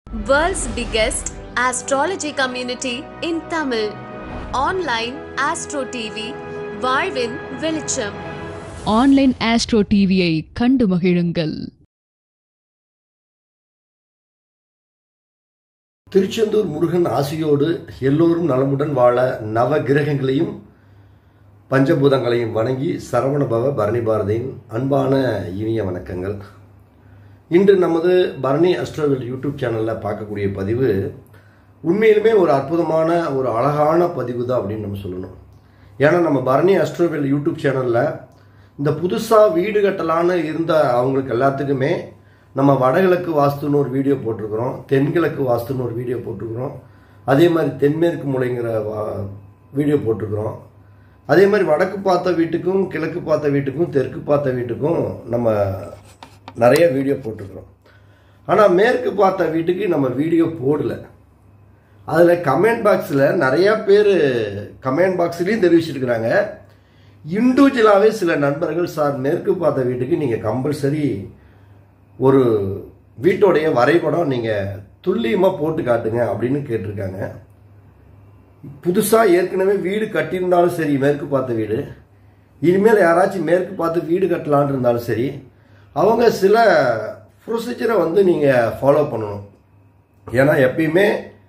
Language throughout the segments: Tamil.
World's biggest astrology community in Tamil. Online Astro TV, வாழ்வின் வெளிச்சம் ஆன்லைன் ஆஸ்ட்ரோ டிவியை கண்டு மகிழுங்கள் திருச்செந்தூர் முருகன் ஆசியோடு எல்லோரும் நலமுடன் வாழ நவ கிரகங்களையும் பஞ்சபூதங்களையும் வணங்கி சரவணபவ பரணி பாரதியின் அன்பான இனிய வணக்கங்கள் இன்று நமது பரணி அஸ்ட்ரோவில் யூடியூப் சேனலில் பார்க்கக்கூடிய பதிவு உண்மையிலுமே ஒரு அற்புதமான ஒரு அழகான பதிவு தான் அப்படின்னு நம்ம சொல்லணும் ஏன்னா நம்ம பரணி அஸ்ட்ரோவில் யூடியூப் சேனலில் இந்த புதுசாக வீடு கட்டலான்னு இருந்த அவங்களுக்கு எல்லாத்துக்குமே நம்ம வடகிழக்கு வாஸ்துன்னு ஒரு வீடியோ போட்டிருக்கிறோம் தென்கிழக்கு வாஸ்துன்னு ஒரு வீடியோ போட்டிருக்கிறோம் அதே மாதிரி தென்மேற்கு மூலைங்கிற வா- வீடியோ போட்டிருக்கிறோம் அதே மாதிரி வடக்கு பார்த்த வீட்டுக்கும் கிழக்கு பார்த்த வீட்டுக்கும் தெற்கு பார்த்த வீட்டுக்கும் நம்ம நிறைய வீடியோ போட்டிருக்கிறோம் ஆனால் மேற்கு பார்த்த வீட்டுக்கு நம்ம வீடியோ போடல அதில் கமெண்ட் பாக்ஸில் நிறையா பேர் கமெண்ட் பாக்ஸ்லேயும் தெரிவிச்சிருக்கிறாங்க இண்டிவிஜுவலாகவே சில நண்பர்கள் சார் மேற்கு பார்த்த வீட்டுக்கு நீங்கள் கம்பல்சரி ஒரு வீட்டோடைய வரைபடம் நீங்கள் துல்லியமாக போட்டு காட்டுங்க அப்படின்னு கேட்டிருக்காங்க புதுசாக ஏற்கனவே வீடு கட்டியிருந்தாலும் சரி மேற்கு பார்த்த வீடு இனிமேல் யாராச்சும் மேற்கு பார்த்து வீடு கட்டலான்னு இருந்தாலும் சரி அவங்க சில ப்ரொசீஜரை வந்து நீங்கள் ஃபாலோ பண்ணணும் ஏன்னா எப்பயுமே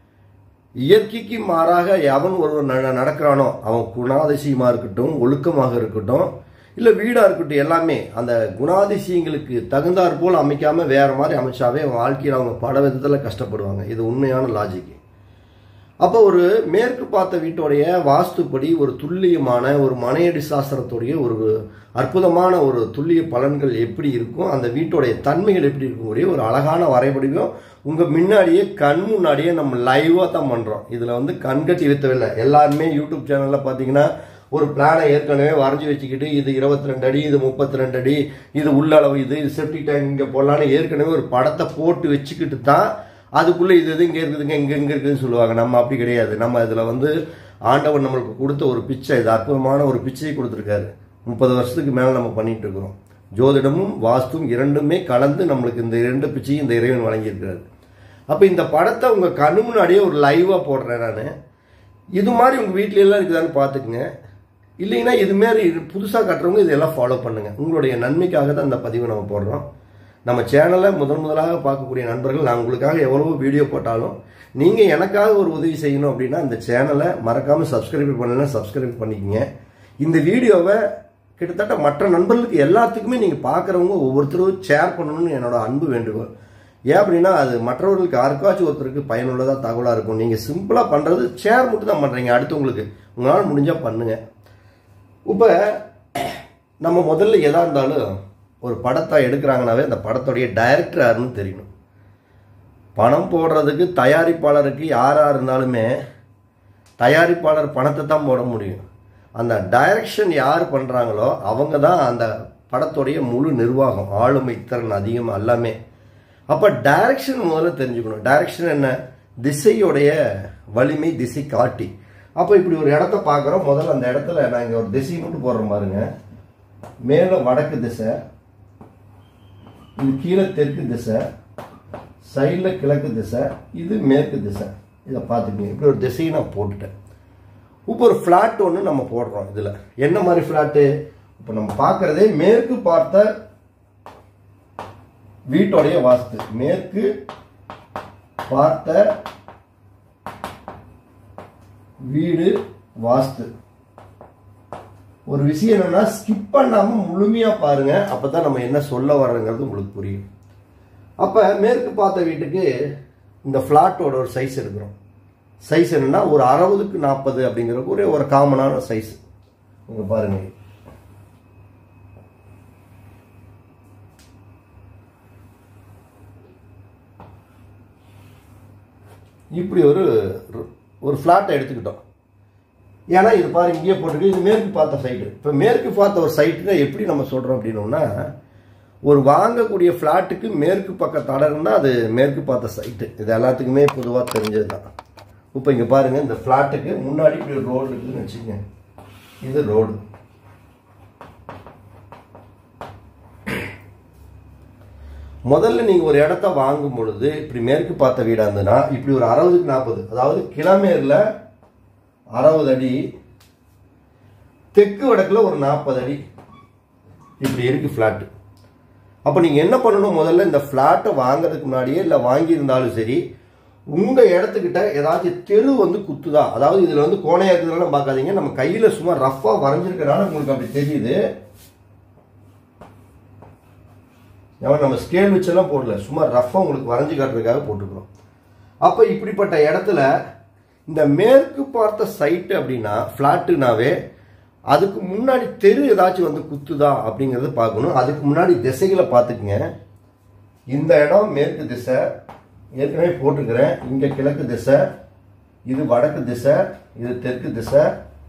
இயற்கைக்கு மாறாக எவன் ஒருவன் நட- நடக்கிறானோ அவன் குணாதிசயமாக இருக்கட்டும் ஒழுக்கமாக இருக்கட்டும் இல்லை வீடாக இருக்கட்டும் எல்லாமே அந்த குணாதிசயங்களுக்கு தகுந்தாற் போல் அமைக்காம வேற மாதிரி அமைச்சாவே அவன் வாழ்க்கையில் அவங்க பல விதத்தில் கஷ்டப்படுவாங்க இது உண்மையான லாஜிக் அப்போ ஒரு மேற்கு பார்த்த வீட்டோடைய வாஸ்துப்படி ஒரு துல்லியமான ஒரு மனையடி சாஸ்திரத்துடைய ஒரு அற்புதமான ஒரு துல்லிய பலன்கள் எப்படி இருக்கும் அந்த வீட்டோடைய தன்மைகள் எப்படி இருக்கக்கூடிய ஒரு அழகான வரைபடியும் உங்க முன்னாடியே கண் முன்னாடியே நம்ம லைவா தான் பண்றோம் இதுல வந்து கண்கட்டி வித்தவில்லை எல்லாருமே யூடியூப் சேனல்ல பாத்தீங்கன்னா ஒரு பிளானை ஏற்கனவே வரைஞ்சி வச்சுக்கிட்டு இது இருபத்தி ரெண்டு அடி இது முப்பத்தி ரெண்டு அடி இது உள்ளளவு இது இது செப்டி டேங்க் இங்கே போடலான்னு ஏற்கனவே ஒரு படத்தை போட்டு வச்சுக்கிட்டு தான் அதுக்குள்ளே இது இது இங்கே இருக்குதுங்க இங்கே இங்கே இருக்குதுன்னு சொல்லுவாங்க நம்ம அப்படி கிடையாது நம்ம இதில் வந்து ஆண்டவன் நம்மளுக்கு கொடுத்த ஒரு பிச்சை இது அற்புதமான ஒரு பிச்சையை கொடுத்துருக்காரு முப்பது வருஷத்துக்கு மேலே நம்ம பண்ணிட்டு இருக்கிறோம் ஜோதிடமும் வாஸ்துவும் இரண்டுமே கலந்து நம்மளுக்கு இந்த இரண்டு பிச்சையும் இந்த இறைவன் வழங்கியிருக்கிறாரு அப்போ இந்த படத்தை உங்கள் கண்ணு முன்னாடியே ஒரு லைவாக போடுறேன் நான் இது மாதிரி உங்கள் வீட்ல எல்லாம் இருக்குதான்னு பார்த்துக்குங்க இல்லைன்னா இது மாதிரி புதுசாக கட்டுறவங்க இதெல்லாம் ஃபாலோ பண்ணுங்க உங்களுடைய நன்மைக்காக தான் இந்த பதிவை நம்ம போடுறோம் நம்ம சேனலை முதன் முதலாக பார்க்கக்கூடிய நண்பர்கள் நான் உங்களுக்காக எவ்வளவோ வீடியோ போட்டாலும் நீங்கள் எனக்காக ஒரு உதவி செய்யணும் அப்படின்னா இந்த சேனலை மறக்காமல் சப்ஸ்கிரைப் பண்ணலாம் சப்ஸ்கிரைப் பண்ணிக்கங்க இந்த வீடியோவை கிட்டத்தட்ட மற்ற நண்பர்களுக்கு எல்லாத்துக்குமே நீங்கள் பார்க்குறவங்க ஒவ்வொருத்தரும் ஷேர் பண்ணணும்னு என்னோட அன்பு வேண்டுகோள் ஏன் அப்படின்னா அது மற்றவர்களுக்கு யாருக்காச்சும் ஒருத்தருக்கு பயனுள்ளதாக தகவலாக இருக்கும் நீங்கள் சிம்பிளாக பண்ணுறது ஷேர் மட்டும் தான் பண்ணுறீங்க அடுத்தவங்களுக்கு உங்களால் முடிஞ்சால் பண்ணுங்க இப்போ நம்ம முதல்ல எதா இருந்தாலும் ஒரு படத்தை எடுக்கிறாங்கனாவே அந்த படத்துடைய டைரக்டர் யாருன்னு தெரியணும் பணம் போடுறதுக்கு தயாரிப்பாளருக்கு யாராக இருந்தாலுமே தயாரிப்பாளர் பணத்தை தான் போட முடியும் அந்த டைரக்ஷன் யார் பண்ணுறாங்களோ அவங்க தான் அந்த படத்துடைய முழு நிர்வாகம் ஆளுமை திறன் அதிகம் எல்லாமே அப்போ டைரக்ஷன் முதல்ல தெரிஞ்சுக்கணும் டைரக்ஷன் என்ன திசையுடைய வலிமை திசை காட்டி அப்போ இப்படி ஒரு இடத்த பார்க்குறோம் முதல்ல அந்த இடத்துல நான் இங்கே ஒரு திசை மட்டும் போடுறேன் பாருங்க மேலே வடக்கு திசை இது கீழே தெற்கு திசை சைடில் கிழக்கு திசை இது மேற்கு திசை இதை பார்த்துக்கங்க இப்படி ஒரு திசையை நான் போட்டுட்டேன் இப்போ ஒரு ஃப்ளாட் ஒன்று நம்ம போடுறோம் இதில் என்ன மாதிரி ஃப்ளாட்டு இப்போ நம்ம பார்க்குறதே மேற்கு பார்த்த வீட்டோடைய வாஸ்து மேற்கு பார்த்த வீடு வாஸ்து ஒரு விஷயம் என்னன்னா ஸ்கிப் பண்ணாம முழுமையா பாருங்க அப்பதான் நம்ம என்ன சொல்ல வர்றோங்கிறது உங்களுக்கு புரியும் அப்ப மேற்கு பார்த்த வீட்டுக்கு இந்த ஃபிளாட்டோட ஒரு சைஸ் எடுக்கிறோம் சைஸ் என்னன்னா ஒரு அறுபதுக்கு நாற்பது அப்படிங்கிற ஒரே ஒரு காமனான சைஸ் உங்க பாருங்க இப்படி ஒரு ஒரு ஃப்ளாட்டை எடுத்துக்கிட்டோம் ஏன்னா இது பாரு இங்கேயே போட்டுருக்கு இது மேற்கு பார்த்த சைட்டு இப்போ மேற்கு பார்த்த ஒரு சைட்டுனா எப்படி நம்ம சொல்கிறோம் அப்படின்னோம்னா ஒரு வாங்கக்கூடிய ஃப்ளாட்டுக்கு மேற்கு பக்க தடம்னா அது மேற்கு பார்த்த சைட்டு இது எல்லாத்துக்குமே பொதுவாக தெரிஞ்சது தான் இப்போ இங்கே பாருங்கள் இந்த ஃப்ளாட்டுக்கு முன்னாடி இப்படி ஒரு ரோடு இருக்குதுன்னு வச்சுக்கோங்க இது ரோடு முதல்ல நீங்கள் ஒரு இடத்த வாங்கும் பொழுது இப்படி மேற்கு பார்த்த வீடாக இருந்ததுன்னா இப்படி ஒரு அறுபதுக்கு நாற்பது அதாவது கிலோமீட்டரில் அறுபது அடி தெற்கு வடக்கில் ஒரு நாற்பது அடி இப்படி இருக்கு ஃப்ளாட்டு அப்போ நீங்கள் என்ன பண்ணணும் முதல்ல இந்த ஃப்ளாட்டை வாங்குறதுக்கு முன்னாடியே இல்லை வாங்கியிருந்தாலும் சரி உங்கள் இடத்துக்கிட்ட ஏதாச்சும் தெரு வந்து குத்துதா அதாவது இதில் வந்து கோணையாக இருக்கிறதெல்லாம் பார்க்காதீங்க நம்ம கையில் சும்மா ரஃப்பாக வரைஞ்சிருக்கனால உங்களுக்கு அப்படி தெரியுது ஏன்னா நம்ம ஸ்கேல் வச்செல்லாம் போடல சும்மா ரஃப்பாக உங்களுக்கு வரைஞ்சி காட்டுறதுக்காக போட்டுக்கிறோம் அப்போ இப்படிப்பட்ட இடத்துல இந்த மேற்கு பார்த்த சைட்டு அப்படின்னா ஃப்ளாட்டுனாவே அதுக்கு முன்னாடி தெரு ஏதாச்சும் வந்து குத்துதா அப்படிங்கிறத பார்க்கணும் அதுக்கு முன்னாடி திசைகளை பார்த்துக்குங்க இந்த இடம் மேற்கு திசை ஏற்கனவே போட்டிருக்கிறேன் இங்கே கிழக்கு திசை இது வடக்கு திசை இது தெற்கு திசை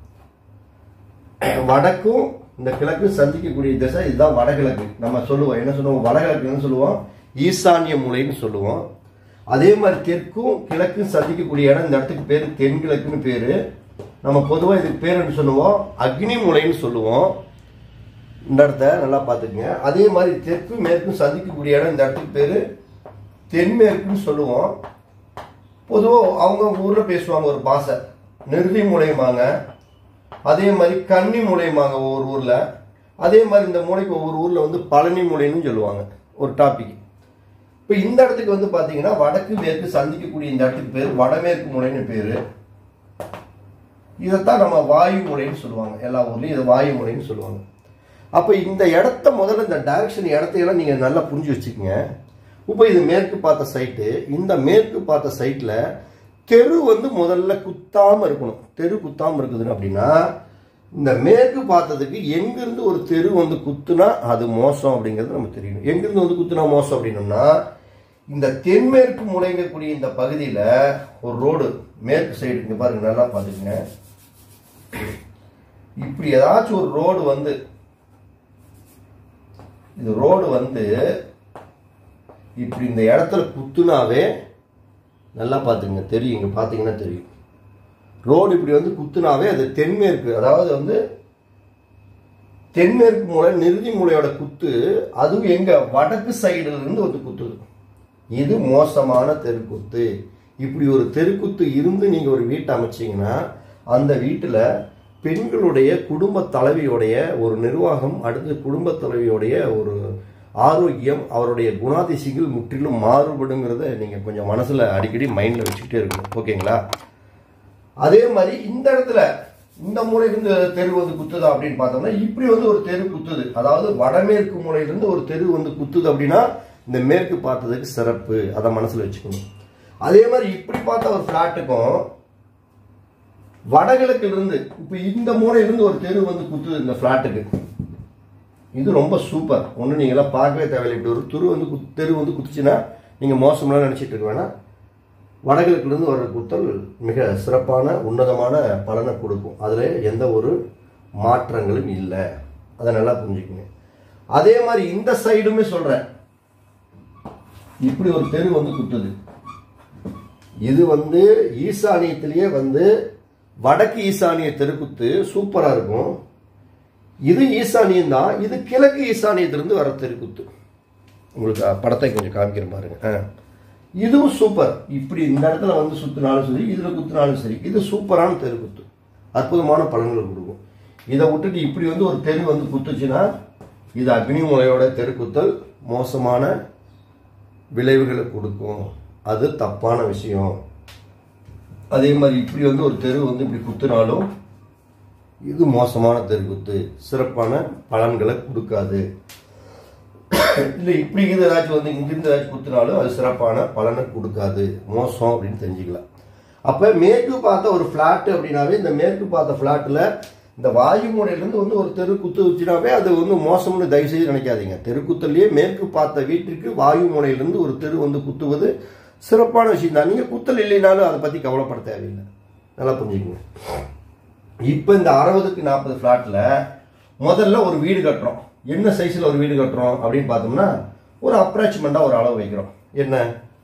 வடக்கும் இந்த கிழக்கு சந்திக்கக்கூடிய திசை இதுதான் வடகிழக்கு நம்ம சொல்லுவோம் என்ன சொல்லுவோம் வடகிழக்குன்னு சொல்லுவோம் ஈசானிய மூலைன்னு சொல்லுவோம் அதே மாதிரி தெற்கும் கிழக்கும் சந்திக்கக்கூடிய இடம் இந்த இடத்துக்கு பேர் தென்கிழக்குன்னு பேரு நம்ம பொதுவாக இதுக்கு பேர் என்ன சொல்லுவோம் அக்னி மூலைன்னு சொல்லுவோம் இந்த இடத்த நல்லா பார்த்துக்குங்க அதே மாதிரி தெற்கும் மேற்கும் சந்திக்கக்கூடிய இடம் இந்த இடத்துக்கு பேர் தென்மேற்குன்னு சொல்லுவோம் பொதுவாக அவங்க ஊரில் பேசுவாங்க ஒரு பாஷை நிறுதி மூலையுமாங்க அதே மாதிரி கன்னி மூலையுமாங்க ஒவ்வொரு ஊரில் அதே மாதிரி இந்த மூலைக்கு ஒவ்வொரு ஊரில் வந்து பழனி மூலைன்னு சொல்லுவாங்க ஒரு டாபிக் இப்போ இந்த இடத்துக்கு வந்து பார்த்தீங்கன்னா வடக்கு மேற்கு சந்திக்கக்கூடிய இந்த இடத்துக்கு பேர் வடமேற்கு மூலைன்னு பேர் இதைத்தான் நம்ம வாயு மூலைன்னு சொல்லுவாங்க எல்லா ஊர்லேயும் இதை வாயு மூலைன்னு சொல்லுவாங்க அப்போ இந்த இடத்த முதல்ல இந்த டைரக்ஷன் இடத்தையெல்லாம் நீங்கள் நல்லா புரிஞ்சு வச்சுக்கோங்க இப்போ இது மேற்கு பார்த்த சைட்டு இந்த மேற்கு பார்த்த சைட்டில் தெரு வந்து முதல்ல குத்தாமல் இருக்கணும் தெரு குத்தாமல் இருக்குதுன்னு அப்படின்னா இந்த மேற்கு பார்த்ததுக்கு எங்கிருந்து ஒரு தெரு வந்து குத்துனா அது மோசம் அப்படிங்கிறது நமக்கு தெரியணும் எங்கிருந்து வந்து குத்துனா மோசம் அப்படின்னோம்னா இந்த தென்மேற்கு முளைங்கக்கூடிய இந்த பகுதியில் ஒரு ரோடு மேற்கு சைடு இங்கே பாருங்க நல்லா பார்த்துக்குங்க இப்படி ஏதாச்சும் ஒரு ரோடு வந்து இது ரோடு வந்து இப்படி இந்த இடத்துல குத்துனாவே நல்லா பார்த்துங்க தெரியும் இங்கே பார்த்தீங்கன்னா தெரியும் ரோடு இப்படி வந்து குத்துனாவே அது தென்மேற்கு அதாவது வந்து தென்மேற்கு மூலை நிறுதி மூலையோட குத்து அதுவும் எங்க வடக்கு சைடுல இருந்து வந்து குத்துது இது மோசமான தெருக்குத்து இப்படி ஒரு தெருக்குத்து இருந்து நீங்க ஒரு வீட்டை அமைச்சீங்கன்னா அந்த வீட்டுல பெண்களுடைய குடும்ப தலைவியோடைய ஒரு நிர்வாகம் அடுத்து குடும்ப தலைவியோடைய ஒரு ஆரோக்கியம் அவருடைய குணாதிசயங்கள் முற்றிலும் மாறுபடுங்கிறத நீங்க கொஞ்சம் மனசுல அடிக்கடி மைண்ட்ல வச்சுக்கிட்டே இருக்கணும் ஓகேங்களா அதே மாதிரி இந்த இடத்துல இந்த மூலையிலிருந்து தெரு வந்து குத்துதா அப்படின்னு பார்த்தோம்னா இப்படி வந்து ஒரு தெரு குத்துது அதாவது வடமேற்கு மூலையிலிருந்து ஒரு தெரு வந்து குத்துது அப்படின்னா இந்த மேற்கு பார்த்ததுக்கு சிறப்பு அதை மனசுல வச்சுக்கணும் அதே மாதிரி இப்படி பார்த்த ஒரு ஃபிளாட்டுக்கும் வடகிழக்குல இருந்து இப்போ இந்த மூலையிலிருந்து ஒரு தெரு வந்து குத்துது இந்த ஃபிளாட்டுக்கு இது ரொம்ப சூப்பர் ஒன்றும் நீங்களாம் பார்க்கவே தேவையில்லை இப்படி ஒரு துரு வந்து குத்- தெரு வந்து குத்துச்சுன்னா நீங்கள் மோசம்லாம் நினச்சிட்டு இருக்க வேணாம் வடகிழக்குலேருந்து வர்ற குத்தல் மிக சிறப்பான உன்னதமான பலனை கொடுக்கும் அதில் எந்த ஒரு மாற்றங்களும் இல்லை அதை நல்லா புரிஞ்சுக்கங்க அதே மாதிரி இந்த சைடுமே சொல்கிறேன் இப்படி ஒரு தெரு வந்து குத்துது இது வந்து ஈசானியத்திலேயே வந்து வடக்கு ஈசானிய தெருக்குத்து சூப்பராக இருக்கும் இது ஈசானியம் தான் இது கிழக்கு ஈசானியத்திலிருந்து வர தெருக்குத்து உங்களுக்கு அஹ், படத்தை கொஞ்சம் காமிக்கிறேன் பாருங்க ஆ. இதுவும் சூப்பர் இப்படி இந்த இடத்துல வந்து சுத்தினாலும் சரி இதுல குத்தினாலும் சரி இது சூப்பரான தெருக்குத்து அற்புதமான பலன்களை கொடுக்கும் இதை விட்டுட்டு இப்படி வந்து ஒரு தெரு வந்து குத்துச்சுன்னா இது அக்னி முறையோட தெருக்குத்தல் மோசமான விளைவுகளை கொடுக்கும் அது தப்பான விஷயம் அதே மாதிரி இப்படி வந்து ஒரு தெரு வந்து இப்படி குத்துனாலும் இது மோசமான தெருக்குத்து சிறப்பான பலன்களை கொடுக்காது இல்லை இப்படி இது ஏதாச்சும் வந்து இங்கிருந்து ஏதாச்சும் குத்துனாலும் அது சிறப்பான பலனை கொடுக்காது மோசம் அப்படின்னு தெரிஞ்சுக்கலாம் அப்போ மேற்கு பார்த்த ஒரு ஃப்ளாட்டு அப்படின்னாவே இந்த மேற்கு பார்த்த ஃப்ளாட்டில் இந்த வாயு முறையிலேருந்து வந்து ஒரு தெரு குத்து வச்சுனாவே அது வந்து மோசம்னு தயவு செய்து நினைக்காதீங்க தெருக்குத்தல்லையே மேற்கு பார்த்த வீட்டிற்கு வாயு முறையிலேருந்து ஒரு தெரு வந்து குத்துவது சிறப்பான விஷயம் தான் நீங்கள் குத்தல் இல்லைனாலும் அதை பற்றி கவலைப்பட தேவையில்லை நல்லா புரிஞ்சுக்கங்க இப்போ இந்த அறுபதுக்கு நாற்பது ஃப்ளாட்டில் முதல்ல ஒரு வீடு கட்டுறோம் என்ன சைஸில் ஒரு வீடு கட்டுறோம் அப்படின்னு பார்த்தோம்னா ஒரு அப்ராச்மெண்ட்டாக ஒரு அளவு வைக்கிறோம் என்ன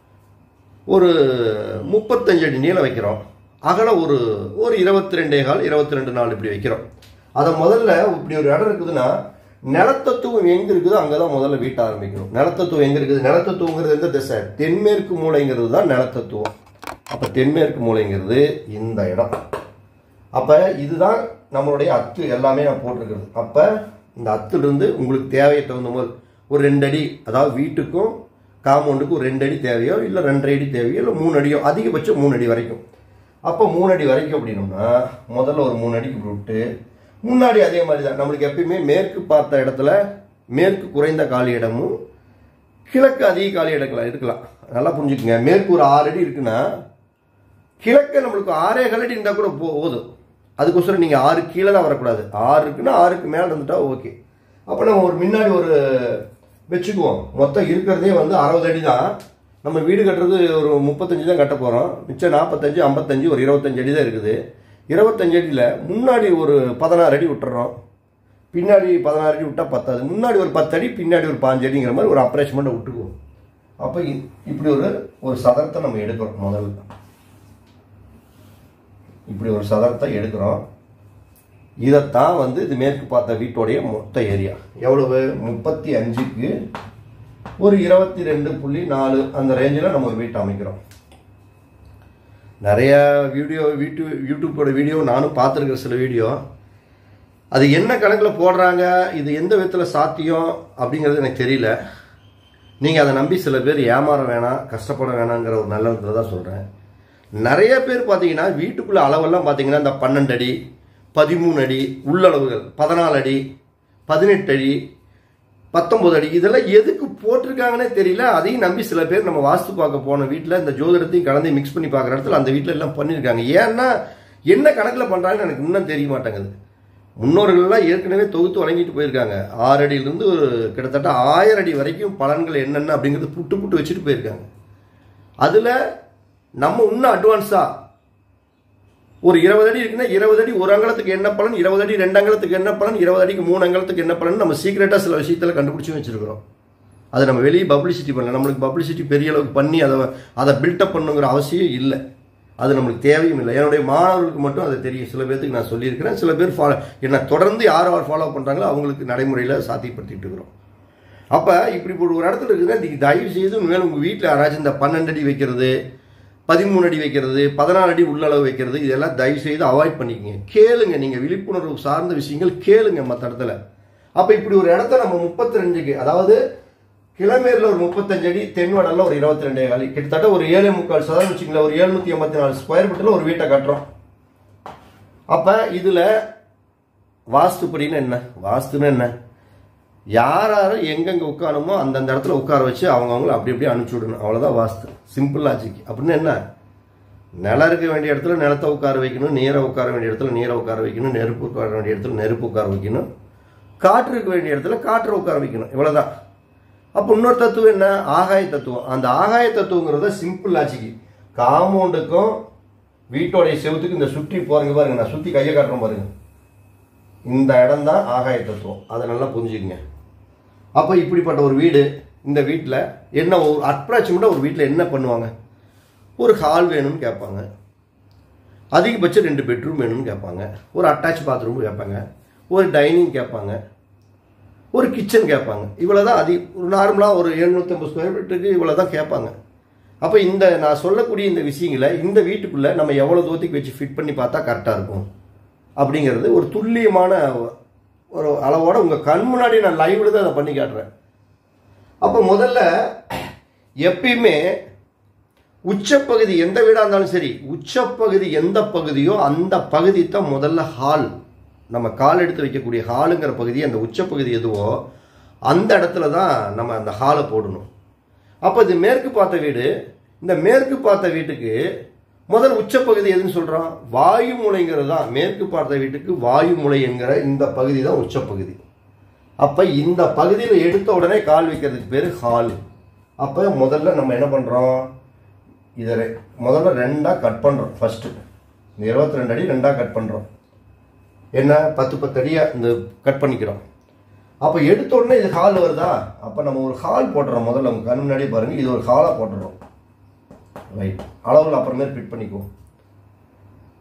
ஒரு முப்பத்தஞ்சு அடி நீளம் வைக்கிறோம் அகலம் ஒரு ஒரு இருபத்தி ரெண்டே கால் இருபத்தி ரெண்டு நாள் இப்படி வைக்கிறோம் அதை முதல்ல இப்படி ஒரு இடம் இருக்குதுன்னா நிலத்தத்துவம் எங்க இருக்குதோ அங்கதான் முதல்ல வீட்ட ஆரம்பிக்கணும் நிலத்தத்துவம் எங்க இருக்குது நிலத்தத்துவங்கிறது எந்த திசை தென்மேற்கு மூலைங்கிறது தான் நிலத்தத்துவம் அப்ப தென்மேற்கு மூலைங்கிறது இந்த இடம் அப்ப இதுதான் நம்மளுடைய அத்து எல்லாமே நான் போட்டிருக்கிறது அப்ப இந்த அத்துல இருந்து உங்களுக்கு தேவையை தகுந்த போது ஒரு ரெண்டு அடி அதாவது வீட்டுக்கும் காம்பவுண்டுக்கும் ஒரு ரெண்டு அடி தேவையோ இல்லை ரெண்டரை அடி தேவையோ இல்லை மூணு அடியோ அதிகபட்சம் மூணு அடி வரைக்கும் அப்போ மூணு அடி வரைக்கும் அப்படின்னோம்னா முதல்ல ஒரு மூணு அடிக்கு விட்டு முன்னாடி அதே மாதிரி தான் நம்மளுக்கு எப்பயுமே மேற்கு பார்த்த இடத்துல மேற்கு குறைந்த காலி இடமும் கிழக்கு அதிக காலி இடக்கலாம் இருக்கலாம் நல்லா புரிஞ்சுக்குங்க மேற்கு ஒரு ஆறு அடி இருக்குன்னா கிழக்கு நம்மளுக்கு ஆறே கலடி இருந்தால் கூட போ- போதும் அதுக்கோசரம் நீங்கள் ஆறு கீழே வரக்கூடாது ஆறு இருக்குன்னா ஆறுக்கு மேலே இருந்துட்டா ஓகே அப்போ நம்ம ஒரு முன்னாடி ஒரு வச்சுக்குவோம் மொத்தம் இருக்கிறதே வந்து அறுபது அடி தான் நம்ம வீடு கட்டுறது ஒரு முப்பத்தஞ்சு தான் கட்ட போகிறோம் மிச்சம் நாற்பத்தஞ்சு ஐம்பத்தஞ்சு ஒரு இருபத்தஞ்சு அடி தான் இருக்குது இருபத்தஞ்சு அடியில் முன்னாடி ஒரு பதினாறு அடி விட்டுறோம் பின்னாடி பதினாறு அடி விட்டால் பத்தாது முன்னாடி ஒரு பத்து அடி பின்னாடி ஒரு பாஞ்சு அடிங்கிற மாதிரி ஒரு அப்ரேஷ்மெண்ட்டை விட்டுக்குவோம் அப்போ இ- இப்படி ஒரு ஒரு சதரத்தை நம்ம எடுக்கிறோம் முதல்ல இப்படி ஒரு சதரத்தை எடுக்கிறோம் இதைத்தான் வந்து இது மேற்கு பார்த்த வீட்டோடைய மொத்த ஏரியா எவ்வளவு முப்பத்தி அஞ்சுக்கு ஒரு இருபத்தி ரெண்டு புள்ளி நாலு அந்த ரேஞ்சில் நம்ம ஒரு வீட்டை அமைக்கிறோம் நிறைய வீடியோ வீட்டு யூடியூப்போட வீடியோ நானும் பார்த்துருக்கேன் சில வீடியோ அது என்ன கணக்கில் போடுறாங்க இது எந்த விதத்தில் சாத்தியம் அப்படிங்கிறது எனக்கு தெரியல நீங்கள் அதை நம்பி சில பேர் ஏமாற வேணாம் கஷ்டப்பட வேணாங்கிற ஒரு நல்ல விதத்தில் தான் சொல்கிறேன் நிறைய பேர் பார்த்தீங்கன்னா வீட்டுக்குள்ள அளவெல்லாம் பார்த்தீங்கன்னா இந்த பன்னெண்டு அடி பதிமூணு அடி உள்ளளவுகள் பதினாலு அடி பதினெட்டு அடி பத்தொன்பது அடி இதெல்லாம் எதுக்கு போட்டிருக்காங்கன்னே தெரியல அதையும் நம்பி சில பேர் நம்ம வாஸ்து பார்க்க போன வீட்டில் இந்த ஜோதிடத்தையும் கலந்து மிக்ஸ் பண்ணி பார்க்குற இடத்துல அந்த வீட்டில் எல்லாம் பண்ணியிருக்காங்க ஏன்னா என்ன கணக்கில் பண்ணுறாங்கன்னு எனக்கு இன்னும் தெரிய மாட்டேங்குது முன்னோர்கள்லாம் ஏற்கனவே தொகுத்து வழங்கிட்டு போயிருக்காங்க ஆறு அடியிலிருந்து ஒரு கிட்டத்தட்ட ஆயிரம் அடி வரைக்கும் பலன்கள் என்னென்ன அப்படிங்கிறது புட்டு புட்டு வச்சுட்டு போயிருக்காங்க அதில் நம்ம இன்னும் அட்வான்ஸாக ஒரு இருபது அடி இருக்குன்னா இருபது அடி ஒரு அங்கலத்துக்கு என்ன பலன் இருபது அடி ரெண்டு அங்கலத்துக்கு என்ன பலன் இருபது அடிக்கு மூணு அங்கலத்துக்கு என்ன பலன் நம்ம சீக்கிரட்டாக சில விஷயத்தில் கண்டுபிடிச்சி வச்சிருக்கிறோம் அதை நம்ம வெளியே பப்ளிசிட்டி பண்ணல நம்மளுக்கு பப்ளிசிட்டி பெரிய அளவுக்கு பண்ணி அதை அதை பில்டப் பண்ணுங்கிற அவசியம் இல்லை அது நம்மளுக்கு தேவையும் இல்லை என்னுடைய மாணவர்களுக்கு மட்டும் அது தெரியும் சில பேர்த்துக்கு நான் சொல்லியிருக்கிறேன் சில பேர் ஃபாலோ என்னை தொடர்ந்து யார் யார் ஃபாலோ பண்ணுறாங்களோ அவங்களுக்கு நடைமுறையில் சாத்தியப்படுத்திட்டு இருக்கிறோம் அப்போ இப்படி ஒரு ஒரு இடத்துல இருக்குதுன்னா இதுக்கு தயவு செய்து மேலும் உங்கள் வீட்டில் யாராச்சும் இந்த பன்னெண்டு அடி வைக்கிறது பதிமூணு அடி வைக்கிறது பதினாலு அடி உள்ளளவு வைக்கிறது இதெல்லாம் தயவு செய்து அவாய்ட் பண்ணிக்கங்க கேளுங்க நீங்கள் விழிப்புணர்வு சார்ந்த விஷயங்கள் கேளுங்க மற்ற இடத்துல அப்போ இப்படி ஒரு இடத்த நம்ம முப்பத்தி ரெண்டுக்கு அதாவது கிளமேரில் ஒரு முப்பத்தஞ்சு அடி தென்வடலில் ஒரு இருபத்தி ரெண்டு காலி கிட்டத்தட்ட ஒரு ஏழு முக்கால் சதவீதம் வச்சுங்களேன் ஒரு எழுநூற்றி எண்பத்தி நாலு ஸ்கொயர் ஃபீட்டில் ஒரு வீட்டை கட்டுறோம் அப்போ இதில் வாஸ்துப்படின்னு என்ன வாஸ்துன்னு என்ன யார் யார் எங்கெங்கே உட்காரணுமோ அந்தந்த இடத்துல உட்கார வச்சு அவங்கவுங்கள அப்படி அப்படியே அனுப்பிச்சி விடணும் அவ்வளோதான் வாஸ்து சிம்பிள் லாஜிக் அப்படின்னு என்ன நிலம் இருக்க வேண்டிய இடத்துல நிலத்தை உட்கார வைக்கணும் நீரை உட்கார வேண்டிய இடத்துல நீரை உட்கார வைக்கணும் நெருப்பு உட்கார வேண்டிய இடத்துல நெருப்பு உட்கார வைக்கணும் காற்று இருக்க வேண்டிய இடத்துல காற்றை உட்கார வைக்கணும் இவ்வளோதான் அப்போ இன்னொரு தத்துவம் என்ன ஆகாய தத்துவம் அந்த ஆகாய தத்துவங்கிறத சிம்பிள் லாஜிக் காம்பவுண்டுக்கும் வீட்டோடைய செவுத்துக்கு இந்த சுற்றி போறீங்க பாருங்க நான் சுற்றி கையை காட்டுறேன் பாருங்க இந்த இடம் தான் ஆகாய தத்துவம் அதை நல்லா புரிஞ்சுக்கங்க அப்போ இப்படிப்பட்ட ஒரு வீடு இந்த வீட்டில் என்ன ஒரு அப்ராக்சிமேட்டாக ஒரு வீட்டில் என்ன பண்ணுவாங்க ஒரு ஹால் வேணும்னு கேட்பாங்க அதிகபட்சம் ரெண்டு பெட்ரூம் வேணும்னு கேட்பாங்க ஒரு அட்டாச் பாத்ரூம் கேட்பாங்க ஒரு டைனிங் கேட்பாங்க ஒரு கிச்சன் கேட்பாங்க இவ்வளோ தான் அதி ஒரு நார்மலாக ஒரு எழுநூற்றம்பது ஸ்கொயர் ஃபீட்டுக்கு இவ்வளோ தான் கேட்பாங்க அப்போ இந்த நான் சொல்லக்கூடிய இந்த விஷயங்களை இந்த வீட்டுக்குள்ளே நம்ம எவ்வளோ தூரத்துக்கு வச்சு ஃபிட் பண்ணி பார்த்தா கரெக்டாக இருக்கும் அப்படிங்கிறது ஒரு துல்லியமான ஒரு அளவோட உங்கள் கண் முன்னாடி நான் லைவ்ல தான் அதை பண்ணி காட்டுறேன் அப்போ முதல்ல எப்பயுமே உச்சப்பகுதி எந்த வீடாக இருந்தாலும் சரி உச்சப்பகுதி எந்த பகுதியோ அந்த பகுதி தான் முதல்ல ஹால் நம்ம கால் எடுத்து வைக்கக்கூடிய ஹாலுங்கிற பகுதி அந்த உச்சப்பகுதி எதுவோ அந்த இடத்துல தான் நம்ம அந்த ஹாலை போடணும் அப்போ இது மேற்கு பார்த்த வீடு இந்த மேற்கு பார்த்த வீட்டுக்கு முதல் உச்சப்பகுதி எதுன்னு சொல்கிறோம் வாயு மூலைங்கிறது தான் மேற்கு பார்த்த வீட்டுக்கு வாயு மூலை என்கிற இந்த பகுதி தான் உச்சப்பகுதி அப்போ இந்த பகுதியில் எடுத்த உடனே கால் வைக்கிறதுக்கு பேர் ஹால் அப்போ முதல்ல நம்ம என்ன பண்ணுறோம் இதை ரெ- முதல்ல ரெண்டாக கட் பண்ணுறோம் ஃபஸ்ட்டு இந்த இருபத்தி ரெண்டு அடி ரெண்டாக கட் பண்ணுறோம் என்ன பத்து பத்து அடியாக இந்த கட் பண்ணிக்கிறோம் அப்போ எடுத்த உடனே இது ஹால் வருதா அப்போ நம்ம ஒரு ஹால் போட்டுறோம் முதல்ல உங்க கண் முன்னாடி பாருங்க இது ஒரு ஹாலாக போட்டுறோம் ரைட் அளவில் அப்புறமே ஃபிட் பண்ணிக்குவோம்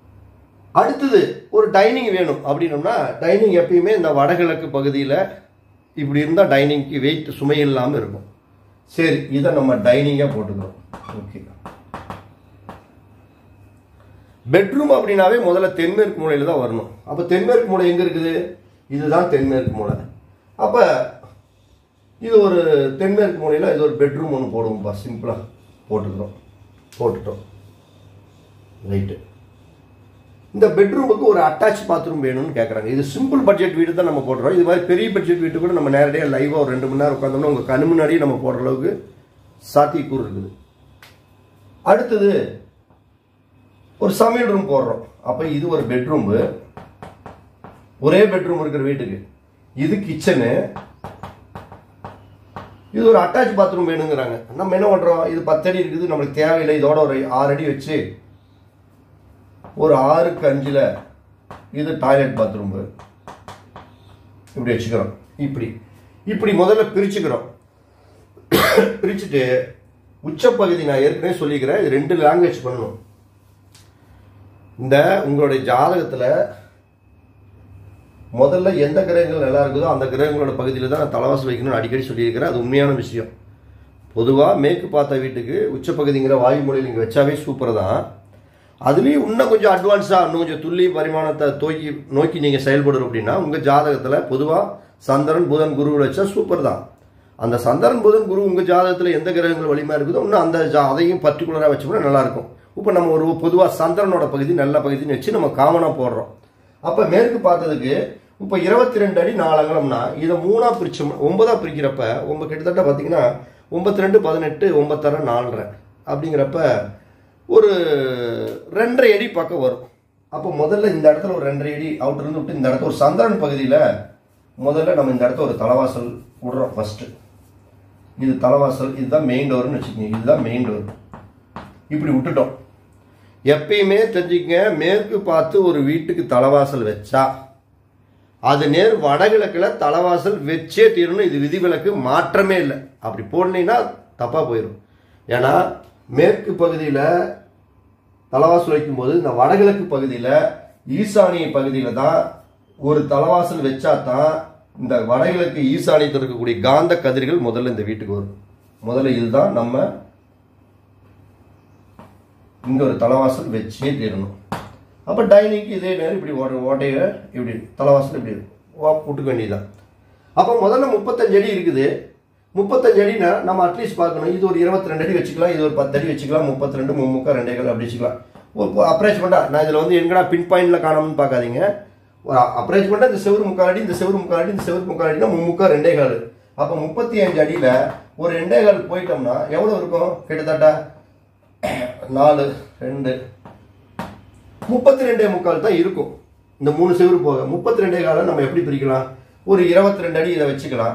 அடுத்தது ஒரு டைனிங் வேணும் அப்படின்னோம்னா டைனிங் எப்பயுமே இந்த வடகிழக்கு பகுதியில் இப்படி இருந்தால் டைனிங்க்கு வெயிட் சுமை இல்லாமல் இருக்கும் சரி இதை நம்ம டைனிங்காக போட்டுக்கிறோம் ஓகே பெட்ரூம் அப்படின்னாவே முதல்ல தென்மேற்கு மூலையில் தான் வரணும் அப்போ தென்மேற்கு மூலை எங்கே இருக்குது இதுதான் தென்மேற்கு மூலை அப்போ இது ஒரு தென்மேற்கு மூலையில் இது ஒரு பெட்ரூம் ஒன்று போடுவோம்ப்பா சிம்பிளாக போட்டுக்கிறோம் போட்டுட்டோம் ரைட்டு இந்த பெட்ரூமுக்கு ஒரு அட்டாச் பாத்ரூம் வேணும்னு கேட்குறாங்க இது சிம்பிள் பட்ஜெட் வீடு தான் நம்ம போடுறோம் இது மாதிரி பெரிய பட்ஜெட் வீட்டு கூட நம்ம நேரடியாக லைவாக ஒரு ரெண்டு மணி நேரம் உட்காந்தோம்னா உங்கள் கண்ணு முன்னாடியே நம்ம போடுற அளவுக்கு சாத்தியக்கூறு இருக்குது அடுத்தது ஒரு சமையல் ரூம் போடுறோம் அப்போ இது ஒரு பெட்ரூமு ஒரே பெட்ரூம் இருக்கிற வீட்டுக்கு இது கிச்சனு இது ஒரு அட்டாச் பாத்ரூம் வேணுங்கிறாங்க நம்ம என்ன பண்றோம் இது பத்தடி இருக்குது நம்மளுக்கு தேவையில்லை இதோட ஒரு ஆறு அடி வச்சு ஒரு ஆறுக்கு அஞ்சுல இது டாய்லெட் பாத்ரூம் இப்படி வச்சுக்கிறோம் இப்படி இப்படி முதல்ல பிரிச்சுக்கிறோம் பிரிச்சுட்டு உச்சப்பகுதி நான் ஏற்கனவே சொல்லிக்கிறேன் இது ரெண்டு லாங்குவேஜ் பண்ணணும் இந்த உங்களுடைய ஜாதகத்துல முதல்ல எந்த கிரகங்கள் நல்லா இருக்குதோ அந்த கிரகங்களோட பகுதியில் தான் நான் தலைவாசல் வைக்கணும்னு அடிக்கடி சொல்லியிருக்கிறேன் அது உண்மையான விஷயம் பொதுவாக மேற்கு பார்த்த வீட்டுக்கு உச்சப்பகுதிங்கிற வாயுமொழியில் நீங்கள் வச்சாவே சூப்பர் தான் அதுலேயும் இன்னும் கொஞ்சம் அட்வான்ஸாக இன்னும் கொஞ்சம் துல்லிய பரிமாணத்தை தோக்கி நோக்கி நீங்கள் செயல்படுறோம் அப்படின்னா உங்கள் ஜாதகத்தில் பொதுவாக சந்திரன் புதன் குரு வச்சா சூப்பர் தான் அந்த சந்திரன் புதன் குரு உங்கள் ஜாதகத்தில் எந்த கிரகங்கள் வலிமையாக இருக்குதோ இன்னும் அந்த ஜா- அதையும் பர்டிகுலராக வச்சோம்னா நல்லாயிருக்கும் இப்போ நம்ம ஒரு பொதுவாக சந்திரனோட பகுதி நல்ல பகுதின்னு வச்சு நம்ம காமனாக போடுறோம் அப்போ மேற்கு பார்த்ததுக்கு இப்போ இருபத்தி ரெண்டு அடி நாலு அகலம்னா இதை மூணாக பிரிச்சோம் ஒன்பதா பிரிக்கிறப்ப ஒன்பது கிட்டத்தட்ட பார்த்தீங்கன்னா ஒன்பத்தி ரெண்டு பதினெட்டு ஒன்பத்தரை நாலரை அப்படிங்கிறப்ப ஒரு ரெண்டரை அடி பக்கம் வரும் அப்போ முதல்ல இந்த இடத்துல ஒரு ரெண்டரை அடி அவுட்டர் இருந்து விட்டு இந்த இடத்துல ஒரு சந்திரன் பகுதியில் முதல்ல நம்ம இந்த இடத்துல ஒரு தலைவாசல் விடுறோம் ஃபர்ஸ்ட் இது தலைவாசல் இதுதான் மெயின் டோர்னு வச்சுக்கோங்க இதுதான் மெயின் டோர் இப்படி விட்டுட்டோம் எப்பயுமே தெரிஞ்சுக்கங்க மேற்கு பார்த்து ஒரு வீட்டுக்கு தலைவாசல் வச்சா அது நேர் வடகிழக்குல தலைவாசல் வச்சே தீரணும் இது விதிவிலக்கு மாற்றமே இல்லை அப்படி போடலைன்னா தப்பா போயிடும் ஏன்னா மேற்கு பகுதியில் தலைவாசல் வைக்கும்போது இந்த வடகிழக்கு பகுதியில் ஈசானிய பகுதியில் தான் ஒரு தலைவாசல் வச்சா தான் இந்த வடகிழக்கு ஈசானியத்தில் இருக்கக்கூடிய காந்த கதிர்கள் முதல்ல இந்த வீட்டுக்கு வரும் முதல்ல இதுதான் நம்ம இங்க ஒரு தலைவாசல் வச்சே தீரணும் அப்போ டைனிங்க்கு இதே நேரம் இப்படி ஓட்ட ஓட்டையில இப்படி தலைவாசல் இப்படி வா- விட்டுக்க வேண்டியதுதான் அப்போ முதல்ல முப்பத்தஞ்சு அடி இருக்குது முப்பத்தஞ்சு அடினா நம்ம அட்லீஸ்ட் பார்க்கணும் இது ஒரு இருபத்தி ரெண்டு அடி வச்சுக்கலாம் இது ஒரு பத்து அடி வச்சுக்கலாம் முப்பத்தி ரெண்டு மும்முக்கா ரெண்டே கால் அப்படி வச்சுக்கலாம் ஒரு அப்ரேச்மெண்ட்டா நான் இதில் வந்து எங்கடா பின் பாயிண்ட்ல காணணும்னு பார்க்காதீங்க ஒரு அப்ரேச்மெண்ட்டாக இந்த செவ்வறு முக்கால் அடி இந்த செவ்வறு முக்கால் அடி இந்த செவ்வறு முக்கால் அடினா மும்முக்கா ரெண்டே கால் அப்போ முப்பத்தி அஞ்சு அடியில் ஒரு ரெண்டே கால் போயிட்டோம்னா எவ்வளோ இருக்கும் கிட்டத்தட்ட நாலு ரெண்டு முப்பத்தி ரெண்டே முக்கால் தான் இருக்கும் இந்த மூணு செவரு போக முப்பத்தி ரெண்டே காலம் நம்ம எப்படி பிரிக்கலாம் ஒரு இருபத்தி ரெண்டு அடி இதை வச்சுக்கலாம்